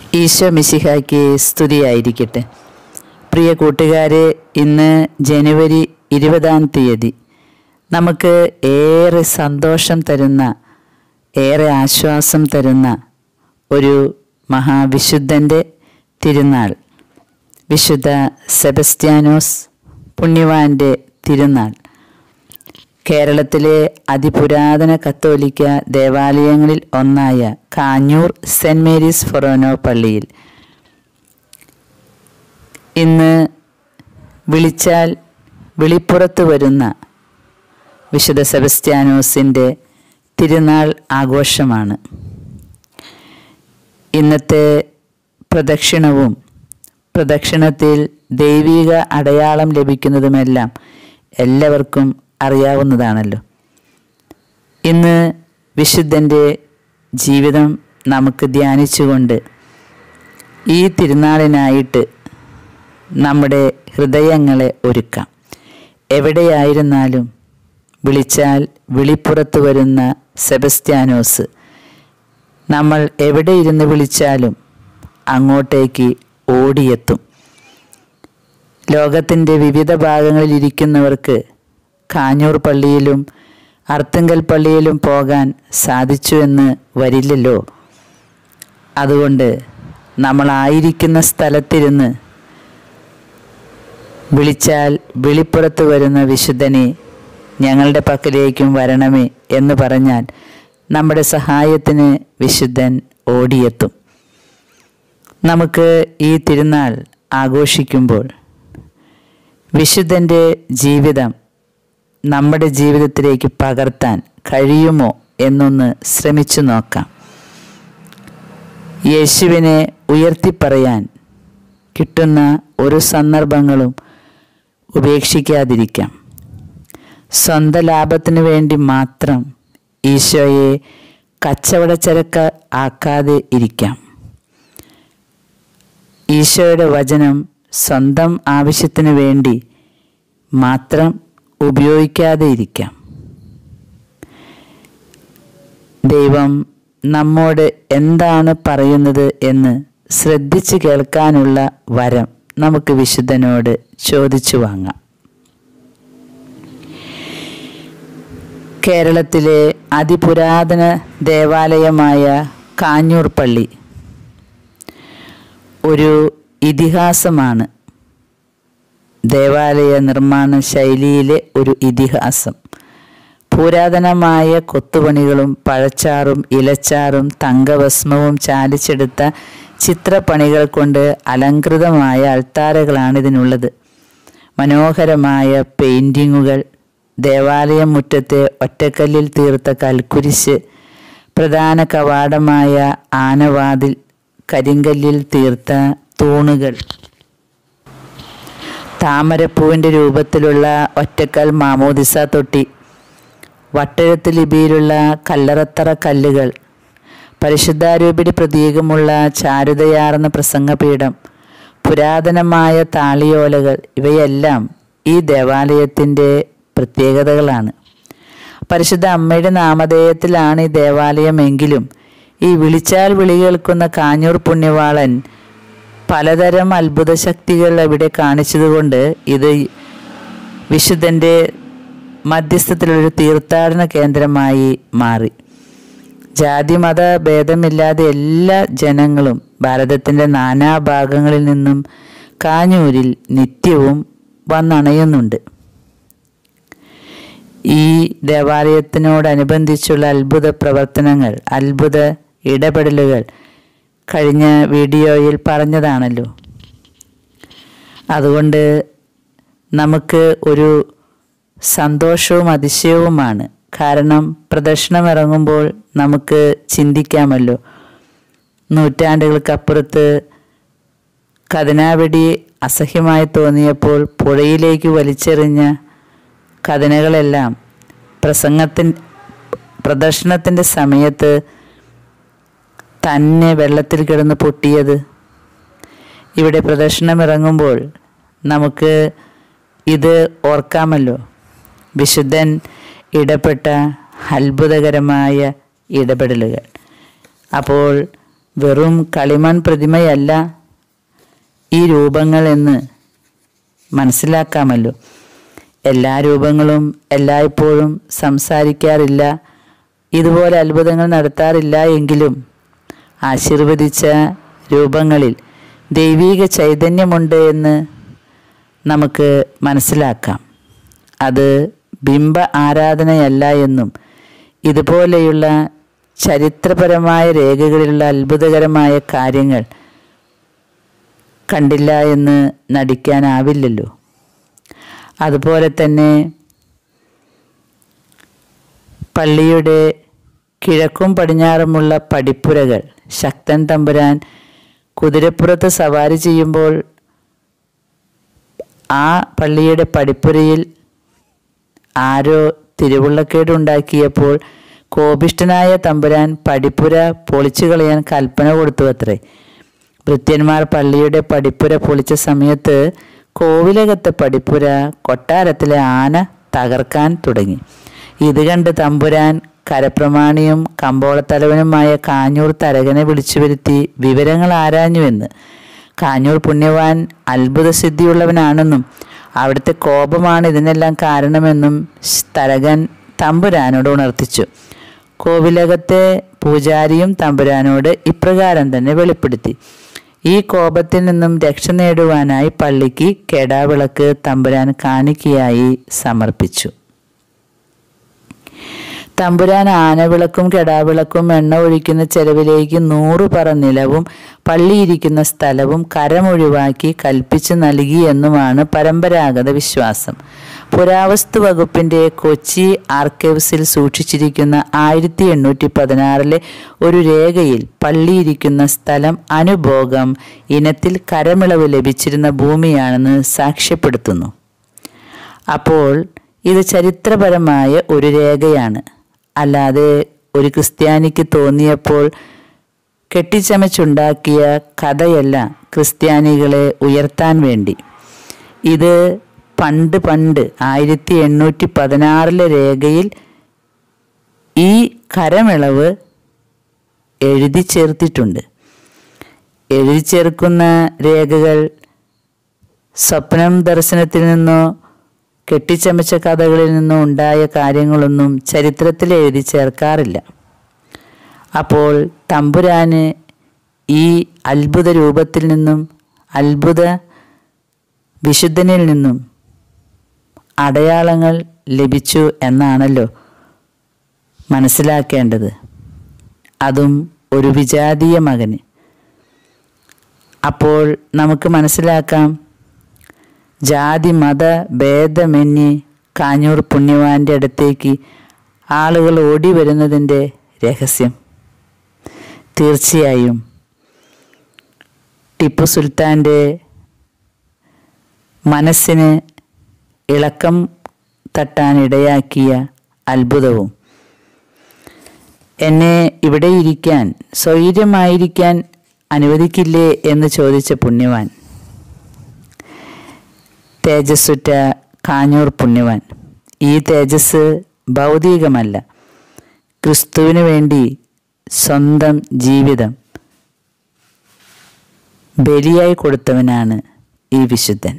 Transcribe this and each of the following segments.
ഈശോ മിശിഹായ്ക്ക് സ്തുതിയായിരിക്കട്ടെ പ്രിയ കൂട്ടുകാരെ ഇന്ന് ജനുവരി ഇരുപതാം തീയതി നമുക്ക് ഏറെ സന്തോഷം തരുന്ന ഏറെ ആശ്വാസം തരുന്ന ഒരു മഹാവിശുദ്ധൻ്റെ തിരുനാൾ വിശുദ്ധ സെബസ്ത്യാനോസ് പുണ്യവാൻ്റെ തിരുനാൾ കേരളത്തിലെ അതിപുരാതന കത്തോലിക്ക ദേവാലയങ്ങളിൽ ഒന്നായ കാഞ്ഞൂർ സെൻറ് മേരീസ് ഫൊറോനോ പള്ളിയിൽ ഇന്ന് വിളിച്ചാൽ വിളിപ്പുറത്ത് വരുന്ന വിശുദ്ധ സെബസ്ത്യാനോസിൻ്റെ തിരുനാൾ ആഘോഷമാണ് ഇന്നത്തെ പ്രദക്ഷിണവും പ്രദക്ഷിണത്തിൽ ദൈവിക അടയാളം ലഭിക്കുന്നതുമെല്ലാം എല്ലാവർക്കും അറിയാവുന്നതാണല്ലോ ഇന്ന് വിശുദ്ധൻ്റെ ജീവിതം നമുക്ക് ധ്യാനിച്ചുകൊണ്ട് ഈ തിരുനാളിനായിട്ട് നമ്മുടെ ഹൃദയങ്ങളെ ഒരുക്കാം എവിടെയായിരുന്നാലും വിളിച്ചാൽ വിളിപ്പുറത്ത് വരുന്ന സെബസ്ത്യാനോസ് നമ്മൾ എവിടെ ഇരുന്ന് വിളിച്ചാലും അങ്ങോട്ടേക്ക് ഓടിയെത്തും ലോകത്തിൻ്റെ വിവിധ ഭാഗങ്ങളിൽ ഇരിക്കുന്നവർക്ക് കാഞ്ഞൂർ പള്ളിയിലും അർത്തുങ്കൽ പള്ളിയിലും പോകാൻ സാധിച്ചു എന്ന് വരില്ലല്ലോ അതുകൊണ്ട് നമ്മളായിരിക്കുന്ന സ്ഥലത്തിരുന്ന് വിളിച്ചാൽ വിളിപ്പുറത്ത് വരുന്ന വിശുദ്ധനെ ഞങ്ങളുടെ പക്കലേക്കും വരണമേ എന്ന് പറഞ്ഞാൽ നമ്മുടെ സഹായത്തിന് വിശുദ്ധൻ ഓടിയെത്തും നമുക്ക് ഈ തിരുനാൾ ആഘോഷിക്കുമ്പോൾ വിശുദ്ധൻ്റെ ജീവിതം നമ്മുടെ ജീവിതത്തിലേക്ക് പകർത്താൻ കഴിയുമോ എന്നൊന്ന് ശ്രമിച്ചു നോക്കാം യേശുവിനെ ഉയർത്തിപ്പറയാൻ കിട്ടുന്ന ഒരു സന്ദർഭങ്ങളും ഉപേക്ഷിക്കാതിരിക്കാം സ്വന്തം ലാഭത്തിന് വേണ്ടി മാത്രം ഈശോയെ കച്ചവടച്ചരക്ക് ആക്കാതെ ഇരിക്കാം ഈശോയുടെ വചനം സ്വന്തം ആവശ്യത്തിന് വേണ്ടി മാത്രം ഉപയോഗിക്കാതെ ഇരിക്കാം ദൈവം നമ്മോട് എന്താണ് പറയുന്നത് എന്ന് ശ്രദ്ധിച്ചു കേൾക്കാനുള്ള വരം നമുക്ക് വിശുദ്ധനോട് ചോദിച്ചു വാങ്ങാം കേരളത്തിലെ അതിപുരാതന ദേവാലയമായ കാഞ്ഞൂർ പള്ളി ഒരു ഇതിഹാസമാണ് ദേവാലയ നിർമ്മാണ ശൈലിയിലെ ഒരു ഇതിഹാസം പുരാതനമായ കൊത്തുപണികളും പഴച്ചാറും ഇലച്ചാറും തങ്കഭസ്മവും ചാലിച്ചെടുത്ത ചിത്രപ്പണികൾ കൊണ്ട് അലങ്കൃതമായ അൾത്താരകളാണ് ഇതിനുള്ളത് മനോഹരമായ പെയിൻറ്റിങ്ങുകൾ ദേവാലയം മുറ്റത്തെ ഒറ്റക്കല്ലിൽ തീർത്ത കൽക്കുരിശ് പ്രധാന കവാടമായ ആനവാതിൽ കരിങ്കല്ലിൽ തീർത്ത തൂണുകൾ താമരപ്പൂവിൻ്റെ രൂപത്തിലുള്ള ഒറ്റക്കൽ മാമോദിസ തൊട്ടി വട്ടെഴുത്ത് ലിപിയിലുള്ള കല്ലറത്തറ കല്ലുകൾ പരിശുദ്ധാരൂപിടി പ്രതീകമുള്ള ചാരുതയാർന്ന പ്രസംഗപീഠം പുരാതനമായ താളിയോലകൾ ഇവയെല്ലാം ഈ ദേവാലയത്തിൻ്റെ പ്രത്യേകതകളാണ് പരിശുദ്ധ അമ്മയുടെ നാമധേയത്തിലാണ് ഈ ദേവാലയമെങ്കിലും ഈ വിളിച്ചാൽ വിളി കേൾക്കുന്ന കാഞ്ഞൂർ പുണ്യവാളൻ പലതരം അത്ഭുത ശക്തികൾ അവിടെ കാണിച്ചതുകൊണ്ട് ഇത് വിശുദ്ധൻ്റെ മധ്യസ്ഥത്തിലൊരു തീർത്ഥാടന കേന്ദ്രമായി മാറി ജാതി മത ഭേദമില്ലാതെ എല്ലാ ജനങ്ങളും ഭാരതത്തിൻ്റെ നാനാഭാഗങ്ങളിൽ നിന്നും കാഞ്ഞൂരിൽ നിത്യവും വന്നണയുന്നുണ്ട് ഈ ദേവാലയത്തിനോടനുബന്ധിച്ചുള്ള അത്ഭുത പ്രവർത്തനങ്ങൾ അത്ഭുത ഇടപെടലുകൾ കഴിഞ്ഞ വീഡിയോയിൽ പറഞ്ഞതാണല്ലോ അതുകൊണ്ട് നമുക്ക് ഒരു സന്തോഷവും അതിശയവുമാണ് കാരണം പ്രദർശനം ഇറങ്ങുമ്പോൾ നമുക്ക് ചിന്തിക്കാമല്ലോ നൂറ്റാണ്ടുകൾക്കപ്പുറത്ത് കഥനാവെടി അസഹ്യമായി തോന്നിയപ്പോൾ പുഴയിലേക്ക് വലിച്ചെറിഞ്ഞ കഥനകളെല്ലാം പ്രസംഗത്തിൻ പ്രദർശനത്തിൻ്റെ സമയത്ത് തന്നെ വെള്ളത്തിൽ കിടന്ന് പൊട്ടിയത് ഇവിടെ പ്രദർശനം ഇറങ്ങുമ്പോൾ നമുക്ക് ഇത് ഓർക്കാമല്ലോ വിശുദ്ധൻ ഇടപെട്ട അത്ഭുതകരമായ ഇടപെടലുകൾ അപ്പോൾ വെറും കളിമൺ പ്രതിമയല്ല ഈ രൂപങ്ങൾ എന്ന് മനസ്സിലാക്കാമല്ലോ എല്ലാ രൂപങ്ങളും എല്ലായ്പ്പോഴും സംസാരിക്കാറില്ല ഇതുപോലെ അത്ഭുതങ്ങൾ നടത്താറില്ല എങ്കിലും ആശീർവദിച്ച രൂപങ്ങളിൽ ദൈവീക ചൈതന്യമുണ്ട് എന്ന് നമുക്ക് മനസ്സിലാക്കാം അത് ബിംബ ആരാധനയല്ല എന്നും ഇതുപോലെയുള്ള ചരിത്രപരമായ രേഖകളിലുള്ള അത്ഭുതകരമായ കാര്യങ്ങൾ കണ്ടില്ല എന്ന് നടിക്കാനാവില്ലല്ലോ അതുപോലെ തന്നെ പള്ളിയുടെ കിഴക്കും പടിഞ്ഞാറുമുള്ള പടിപ്പുരകൾ ശക്തൻ തമ്പുരാൻ കുതിരപ്പുറത്ത് സവാരി ചെയ്യുമ്പോൾ ആ പള്ളിയുടെ പടിപ്പുരയിൽ ആരോ തിരുവുള്ളക്കേടുണ്ടാക്കിയപ്പോൾ കോപിഷ്ഠനായ തമ്പുരാൻ പടിപ്പുര പൊളിച്ചു കളയാൻ കൽപ്പന കൊടുത്തു അത്രേ ഭൃത്യന്മാർ പള്ളിയുടെ പടിപ്പുര പൊളിച്ച സമയത്ത് കോവിലകത്തെ പടിപ്പുര കൊട്ടാരത്തിലെ ആന തകർക്കാൻ തുടങ്ങി ഇത് കണ്ട് തമ്പുരാൻ കരപ്രമാണിയും കമ്പോളത്തലവനുമായ കാഞ്ഞൂർ തരകനെ വിളിച്ചു വരുത്തി വിവരങ്ങൾ ആരാഞ്ഞുവെന്ന് കാഞ്ഞൂർ പുണ്യവാൻ അത്ഭുതസിദ്ധിയുള്ളവനാണെന്നും അവിടുത്തെ കോപമാണ് ഇതിനെല്ലാം കാരണമെന്നും തരകൻ തമ്പുരാനോട് ഉണർത്തിച്ചു കോവിലകത്തെ പൂജാരിയും തമ്പുരാനോട് ഇപ്രകാരം തന്നെ വെളിപ്പെടുത്തി ഈ കോപത്തിൽ നിന്നും രക്ഷ നേടുവാനായി പള്ളിക്ക് കെടാവിളക്ക് തമ്പുരാൻ കാണിക്കയായി സമർപ്പിച്ചു തമ്പുരാൻ ആനവിളക്കും കെടാവിളക്കും എണ്ണ ഒഴിക്കുന്ന ചെലവിലേക്ക് നൂറ് പറ നിലവും പള്ളിയിരിക്കുന്ന സ്ഥലവും കരമൊഴിവാക്കി കൽപ്പിച്ചു നൽകി എന്നുമാണ് പരമ്പരാഗത വിശ്വാസം പുരാവസ്തു വകുപ്പിന്റെ കൊച്ചി ആർക്കൈവ്സിൽ സൂക്ഷിച്ചിരിക്കുന്ന ആയിരത്തി എണ്ണൂറ്റി പതിനാറിലെ ഒരു രേഖയിൽ പള്ളിയിരിക്കുന്ന സ്ഥലം അനുഭോഗം ഇനത്തിൽ കരമിളവ് ലഭിച്ചിരുന്ന ഭൂമിയാണെന്ന് സാക്ഷ്യപ്പെടുത്തുന്നു അപ്പോൾ ഇത് ചരിത്രപരമായ ഒരു രേഖയാണ് അല്ലാതെ ഒരു ക്രിസ്ത്യാനിക്ക് തോന്നിയപ്പോൾ കെട്ടിച്ചമച്ചുണ്ടാക്കിയ കഥയല്ല ക്രിസ്ത്യാനികളെ ഉയർത്താൻ വേണ്ടി ഇത് പണ്ട് പണ്ട് ആയിരത്തി എണ്ണൂറ്റി പതിനാറിലെ രേഖയിൽ ഈ കരമിളവ് എഴുതി ചേർത്തിട്ടുണ്ട് എഴുതി ചേർക്കുന്ന രേഖകൾ സ്വപ്നം ദർശനത്തിൽ നിന്നോ കെട്ടിച്ചമച്ച കഥകളിൽ നിന്നോ ഉണ്ടായ കാര്യങ്ങളൊന്നും ചരിത്രത്തിൽ എഴുതി ചേർക്കാറില്ല അപ്പോൾ തമ്പുരാന് ഈ അത്ഭുത രൂപത്തിൽ നിന്നും അത്ഭുത വിശുദ്ധനിൽ നിന്നും അടയാളങ്ങൾ ലഭിച്ചു എന്നാണല്ലോ മനസ്സിലാക്കേണ്ടത് അതും ഒരു വിജാതീയ മകന് അപ്പോൾ നമുക്ക് മനസ്സിലാക്കാം ജാതി മത ഭേദമന്യേ കാഞ്ഞൂർ പുണ്യവാന്റെ അടുത്തേക്ക് ആളുകൾ ഓടി വരുന്നതിൻ്റെ രഹസ്യം തീർച്ചയായും ടിപ്പു സുൽത്താൻ്റെ മനസ്സിന് ഇളക്കം തട്ടാനിടയാക്കിയ അത്ഭുതവും എന്നെ ഇവിടെ ഇരിക്കാൻ സ്വൈര്യമായിരിക്കാൻ അനുവദിക്കില്ലേ എന്ന് ചോദിച്ച പുണ്യവാൻ തേജസ്സുറ്റ കാഞ്ഞൂർ പുണ്യവാൻ ഈ തേജസ് ഭൗതികമല്ല ക്രിസ്തുവിന് വേണ്ടി സ്വന്തം ജീവിതം ബലിയായി കൊടുത്തവനാണ് ഈ വിശുദ്ധൻ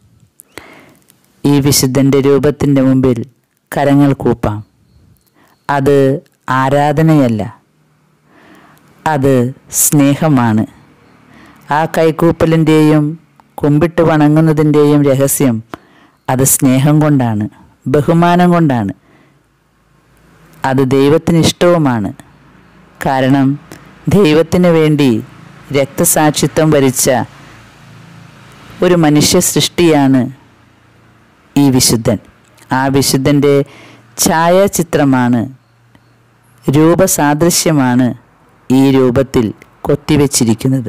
ഈ വിശുദ്ധൻ്റെ രൂപത്തിൻ്റെ മുമ്പിൽ കരങ്ങൾ കൂപ്പാം അത് ആരാധനയല്ല അത് സ്നേഹമാണ് ആ കൈകൂപ്പലിൻ്റെയും കുമ്പിട്ട് വണങ്ങുന്നതിൻ്റെയും രഹസ്യം അത് സ്നേഹം കൊണ്ടാണ് ബഹുമാനം കൊണ്ടാണ് അത് ദൈവത്തിന് ഇഷ്ടവുമാണ് കാരണം ദൈവത്തിന് വേണ്ടി രക്തസാക്ഷിത്വം വരിച്ച ഒരു മനുഷ്യ സൃഷ്ടിയാണ് ഈ വിശുദ്ധൻ ആ വിശുദ്ധൻ്റെ ഛായാചിത്രമാണ് രൂപസാദൃശ്യമാണ് ഈ രൂപത്തിൽ കൊത്തിവെച്ചിരിക്കുന്നത്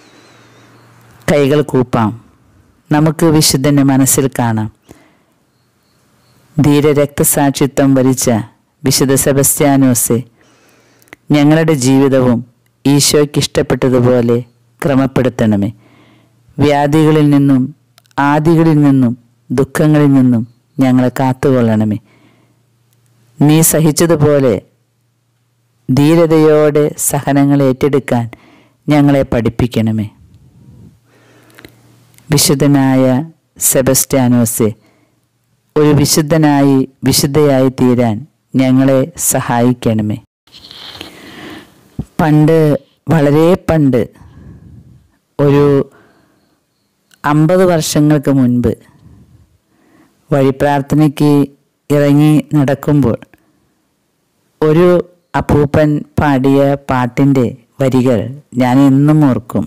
കൈകൾ കൂപ്പാം നമുക്ക് വിശുദ്ധനെ മനസ്സിൽ കാണാം ധീര രക്തസാക്ഷിത്വം വരിച്ച വിശുദ്ധ സെബസ്ത്യാനോസെ ഞങ്ങളുടെ ജീവിതവും ഈശോയ്ക്ക് ഇഷ്ടപ്പെട്ടതുപോലെ ക്രമപ്പെടുത്തണമേ വ്യാധികളിൽ നിന്നും ആദികളിൽ നിന്നും ദുഃഖങ്ങളിൽ നിന്നും ഞങ്ങളെ കാത്തുകൊള്ളണമേ നീ സഹിച്ചതുപോലെ ധീരതയോടെ സഹനങ്ങൾ ഏറ്റെടുക്കാൻ ഞങ്ങളെ പഠിപ്പിക്കണമേ വിശുദ്ധനായ സെബസ്റ്റ്യാനോസെ ഒരു വിശുദ്ധനായി വിശുദ്ധയായി തീരാൻ ഞങ്ങളെ സഹായിക്കണമേ പണ്ട് വളരെ പണ്ട് ഒരു അമ്പത് വർഷങ്ങൾക്ക് മുൻപ് വഴിപ്രാർത്ഥനയ്ക്ക് ഇറങ്ങി നടക്കുമ്പോൾ ഒരു അപ്പൂപ്പൻ പാടിയ പാട്ടിൻ്റെ വരികൾ ഞാൻ എന്നും ഓർക്കും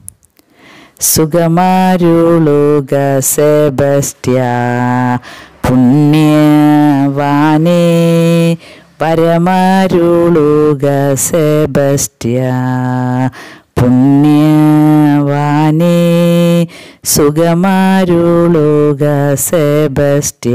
സുഖമാരുളുക സെബസ്റ്റ്യ പുണ്യവാനേ പരമാരുളുക സെബസ്റ്റ്യ പുണ്യവാനേ സുഖമാരുളുക സെബസ്റ്റ്യ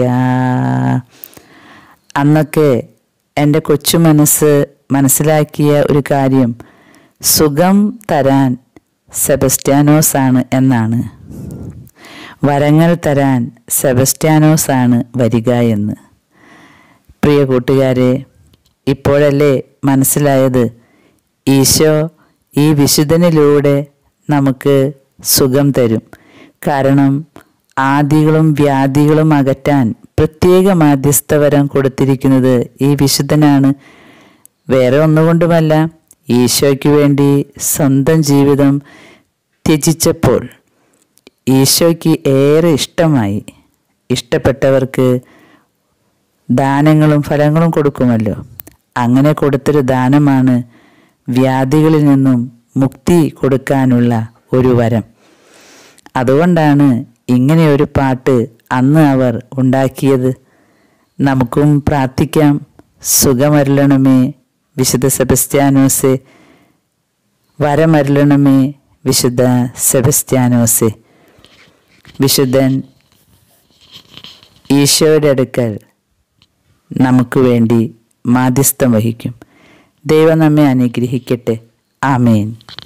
അന്നൊക്കെ എൻ്റെ കൊച്ചു മനസ്സ് മനസ്സിലാക്കിയ ഒരു കാര്യം സുഖം തരാൻ സെബസ്റ്റ്യാനോസ് ആണ് എന്നാണ് വരങ്ങൾ തരാൻ സെബസ്റ്റ്യാനോസ് ആണ് വരിക എന്ന് പ്രിയ കൂട്ടുകാരെ ഇപ്പോഴല്ലേ മനസ്സിലായത് ഈശോ ഈ വിശുദ്ധനിലൂടെ നമുക്ക് സുഖം തരും കാരണം ആദികളും വ്യാധികളും അകറ്റാൻ പ്രത്യേക മാധ്യസ്ഥവരം കൊടുത്തിരിക്കുന്നത് ഈ വിശുദ്ധനാണ് വേറെ ഒന്നുകൊണ്ടുമല്ല ഈശോയ്ക്ക് വേണ്ടി സ്വന്തം ജീവിതം ത്യജിച്ചപ്പോൾ ഈശോയ്ക്ക് ഏറെ ഇഷ്ടമായി ഇഷ്ടപ്പെട്ടവർക്ക് ദാനങ്ങളും ഫലങ്ങളും കൊടുക്കുമല്ലോ അങ്ങനെ കൊടുത്തൊരു ദാനമാണ് വ്യാധികളിൽ നിന്നും മുക്തി കൊടുക്കാനുള്ള ഒരു വരം അതുകൊണ്ടാണ് ഇങ്ങനെ ഒരു പാട്ട് അന്ന് അവർ ഉണ്ടാക്കിയത് നമുക്കും പ്രാർത്ഥിക്കാം സുഖമരുളണമേ വിശുദ്ധ സെബസ്ത്യാനോസെ വരമരുളണമേ വിശുദ്ധ സെബസ്ത്യാനോസെ വിശുദ്ധൻ ഈശോയുടെ അടുക്കൽ നമുക്ക് വേണ്ടി മാധ്യസ്ഥം വഹിക്കും ദൈവം നമ്മെ അനുഗ്രഹിക്കട്ടെ ആമേൻ